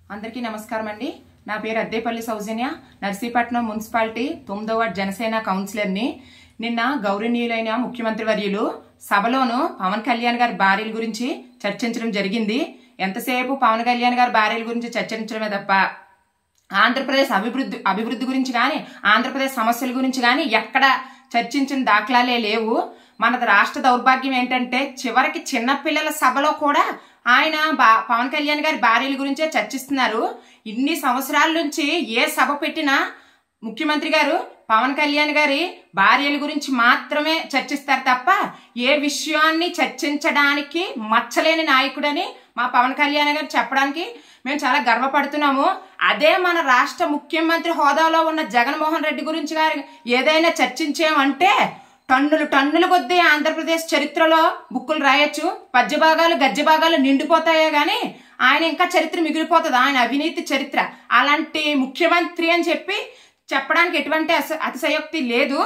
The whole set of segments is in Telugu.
అందరికీ నమస్కారం అండి నా పేరు అద్దేపల్లి సౌజన్య నర్సీపట్నం మున్సిపాలిటీ తొమ్మిదో వార్డ్ జనసేన కౌన్సిలర్ని నిన్న గౌరవనీయులైన ముఖ్యమంత్రి వర్యులు సభలోను పవన్ కళ్యాణ్ గారి భార్యల గురించి చర్చించడం జరిగింది ఎంతసేపు పవన్ కళ్యాణ్ గారి భార్యల గురించి చర్చించడమే తప్ప ఆంధ్రప్రదేశ్ అభివృద్ధి అభివృద్ధి గురించి కానీ ఆంధ్రప్రదేశ్ సమస్యల గురించి కానీ ఎక్కడ చర్చించిన దాఖలాలే లేవు మన రాష్ట్ర దౌర్భాగ్యం ఏంటంటే చివరికి చిన్నపిల్లల సభలో కూడా ఆయన బా పవన్ కళ్యాణ్ గారి భార్యల గురించే చర్చిస్తున్నారు ఇన్ని సంవత్సరాల నుంచి ఏ సభ పెట్టినా ముఖ్యమంత్రి గారు పవన్ కళ్యాణ్ గారి భార్యల గురించి మాత్రమే చర్చిస్తారు తప్ప ఏ విషయాన్ని చర్చించడానికి మచ్చలేని నాయకుడని మా పవన్ కళ్యాణ్ గారు చెప్పడానికి మేము చాలా గర్వపడుతున్నాము అదే మన రాష్ట్ర ముఖ్యమంత్రి హోదాలో ఉన్న జగన్మోహన్ రెడ్డి గురించి గారు ఏదైనా చర్చించామంటే టన్నులు టన్నులు కొద్దీ ఆంధ్రప్రదేశ్ చరిత్రలో బుక్కులు రాయొచ్చు పద్య భాగాలు గద్య భాగాలు నిండిపోతాయే గాని ఆయన ఇంకా చరిత్ర మిగిలిపోతుంది ఆయన అవినీతి చరిత్ర అలాంటి ముఖ్యమంత్రి అని చెప్పి చెప్పడానికి ఎటువంటి అస- అతిశయోక్తి లేదు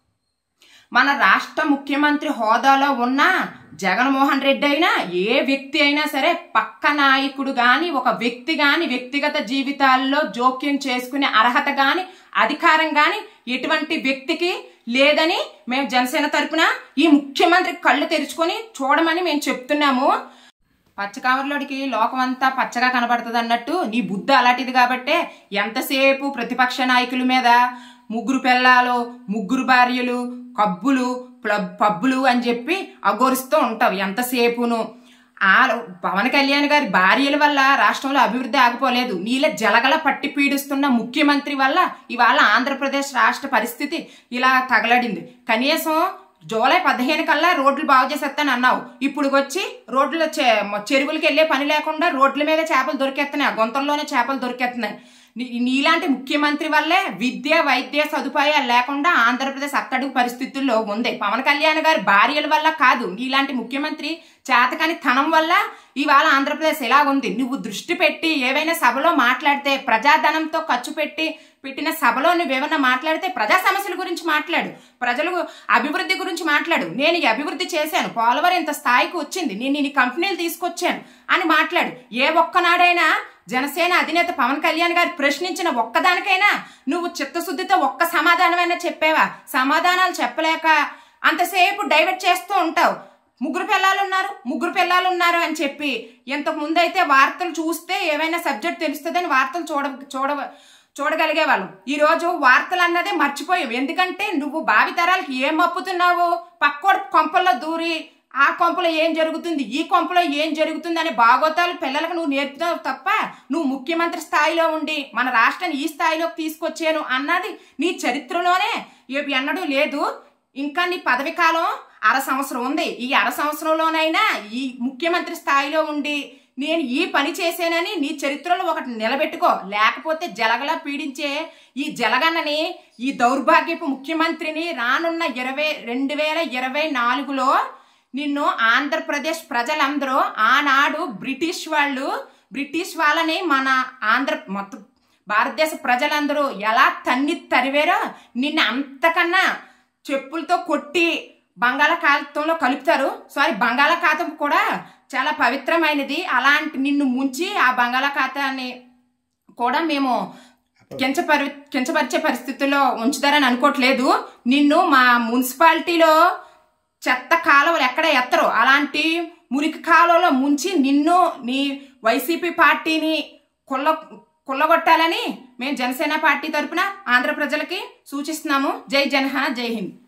మన రాష్ట్ర ముఖ్యమంత్రి హోదాలో ఉన్న జగన్మోహన్ రెడ్డి అయినా ఏ వ్యక్తి అయినా సరే పక్క నాయకుడు గాని ఒక వ్యక్తి గాని వ్యక్తిగత జీవితాల్లో జోక్యం చేసుకునే అర్హత గాని అధికారం గాని ఎటువంటి వ్యక్తికి లేదని మేము జనసేన తరపున ఈ ముఖ్యమంత్రి కళ్ళు తెరుచుకొని చూడమని మేము చెప్తున్నాము పచ్చకామర్లోడికి లోకం అంతా పచ్చగా కనబడుతుంది అన్నట్టు నీ బుద్ధి అలాంటిది కాబట్టే ఎంతసేపు ప్రతిపక్ష నాయకుల మీద ముగ్గురు పిల్లలు ముగ్గురు భార్యలు కబ్బులు ప్లబ్ పబ్బులు అని చెప్పి అగోరుస్తూ ఉంటావు ఎంతసేపును ఆ పవన్ కళ్యాణ్ గారి భార్యల వల్ల రాష్ట్రంలో అభివృద్ధి ఆగిపోలేదు నీళ్ళ జలగల పట్టి పీడిస్తున్న ముఖ్యమంత్రి వల్ల ఇవాళ ఆంధ్రప్రదేశ్ రాష్ట్ర పరిస్థితి ఇలా తగలడింది కనీసం జూలై పదిహేను కల్లా రోడ్లు బాగు చేసేస్తాను అన్నావు ఇప్పుడు వచ్చి రోడ్లు చె- చెరువులకి వెళ్ళే పని లేకుండా రోడ్ల మీద చేపలు దొరికేస్తున్నాయి ఆ గుంతల్లోనే చేపలు దొరికేస్తున్నాయి నీ- నీలాంటి ముఖ్యమంత్రి వల్లే విద్య వైద్య సదుపాయాలు లేకుండా ఆంధ్రప్రదేశ్ అట్టడుగు పరిస్థితుల్లో ఉంది పవన్ కళ్యాణ్ గారి భార్యల వల్ల కాదు నీలాంటి ముఖ్యమంత్రి చేతకాని తనం వల్ల ఇవాళ ఆంధ్రప్రదేశ్ ఎలా ఉంది నువ్వు దృష్టి పెట్టి ఏవైనా సభలో మాట్లాడితే ప్రజాధనంతో ఖర్చు పెట్టి పెట్టిన సభలో నువ్వేమన్నా మాట్లాడితే ప్రజా సమస్యల గురించి మాట్లాడు ప్రజలు అభివృద్ధి గురించి మాట్లాడు నేను ఈ అభివృద్ధి చేశాను పోలవరం ఇంత స్థాయికి వచ్చింది నేను ఇన్ని కంపెనీలు తీసుకొచ్చాను అని మాట్లాడు ఏ ఒక్కనాడైనా జనసేన అధినేత పవన్ కళ్యాణ్ గారు ప్రశ్నించిన ఒక్కదానికైనా నువ్వు చిత్తశుద్ధితో ఒక్క సమాధానమైనా చెప్పావా సమాధానాలు చెప్పలేక అంతసేపు డైవర్ట్ చేస్తూ ఉంటావు ముగ్గురు పిల్లలు ఉన్నారు ముగ్గురు పిల్లలు ఉన్నారు అని చెప్పి ఇంతకు ముందు అయితే వార్తలు చూస్తే ఏవైనా సబ్జెక్ట్ తెలుస్తుందని వార్తలు చూడ చూడ చూడగలిగే వాళ్ళం ఈ రోజు వార్తలు అన్నదే మర్చిపోయాం ఎందుకంటే నువ్వు భావితరాలకి ఏం మప్పుతున్నావు పక్కోడు కొంపల్లో దూరి ఆ కొంపలో ఏం జరుగుతుంది ఈ కొంపలో ఏం జరుగుతుంది అనే భాగోతాలు పిల్లలకు నువ్వు నేర్పుతావు తప్ప నువ్వు ముఖ్యమంత్రి స్థాయిలో ఉండి మన రాష్ట్రాన్ని ఈ స్థాయిలోకి తీసుకొచ్చాను అన్నది నీ చరిత్రలోనే ఏ- ఎన్నడూ లేదు ఇంకా నీ పదవి కాలం అర సంవత్సరం ఉంది ఈ అర సంవత్సరంలోనైనా ఈ ముఖ్యమంత్రి స్థాయిలో ఉండి నేను ఈ పని చేశానని నీ చరిత్రలో ఒకటి నిలబెట్టుకో లేకపోతే జలగలా పీడించే ఈ జలగన్నని ఈ దౌర్భాగ్యపు ముఖ్యమంత్రిని రానున్న ఇరవై రెండు వేల ఇరవై నాలుగులో నిన్ను ఆంధ్రప్రదేశ్ ప్రజలందరూ ఆనాడు బ్రిటిష్ వాళ్ళు బ్రిటిష్ వాళ్ళని మన ఆంధ్ర మొత్తం భారతదేశ ప్రజలందరూ ఎలా తన్ని తరివేరో నిన్ను అంతకన్నా చెప్పులతో కొట్టి బంగాళాఖాతంలో కలుపుతారు సారీ బంగాళాఖాతం కూడా చాలా పవిత్రమైనది అలాంటి నిన్ను ముంచి ఆ బంగాళాఖాతాన్ని కూడా మేము కించపరి కించపరిచే పరిస్థితుల్లో ఉంచుతారని అనుకోవట్లేదు నిన్ను మా మున్సిపాలిటీలో చెత్త కాలువలు ఎక్కడ ఎత్తరు అలాంటి మురికి కాలువలో ముంచి నిన్ను నీ వైసీపీ పార్టీని కుల్ల కుల్లగొట్టాలని మేము జనసేన పార్టీ తరపున ఆంధ్ర ప్రజలకి సూచిస్తున్నాము జై జనహన జై హింద్